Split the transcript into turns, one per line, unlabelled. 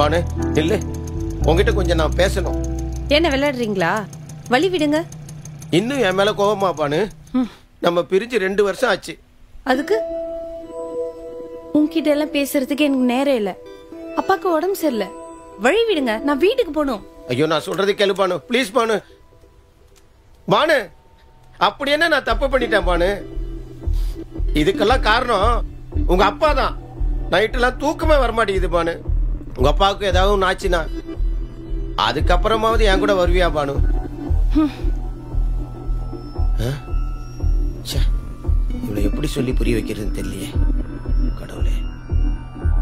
பானு இல்ல உங்ககிட்ட கொஞ்சம் நான் பேசணும்
என்ன விளையாடுறீங்களா வழி விடுங்க
இன்னும் என் மேல கோவமா பானு நம்ம பிரிஞ்சு ரெண்டு வருஷம் ஆச்சு
அதுக்கு உன்கிட்ட எல்லாம் பேசுறதுக்கு எனக்கு நேரம் இல்ல அப்பாக்கு உடம்பு சரியில்லை வழி விடுங்க நான் வீட்டுக்கு போகணும்
ஐயோ நான் சொல்றது கேளு பானு ப்ளீஸ் பானு பானு அப்படி என்ன நான் தப்பு பண்ணிட்டேன் பானு இதுக்கெல்லாம் காரணம் உங்க அப்பா தான் நைட்டெல்லாம் தூக்கமே வரமாட்டேங்குது பானு உங்க அப்பாவுக்கு ஏதாவது ஒன்று ஆச்சுன்னா அதுக்கப்புறமாவது என் கூட வருவியா பானு ஆ? ச்சே, இவளை எப்படி சொல்லி புரிய வைக்கிறதுன்னு தெரியலையே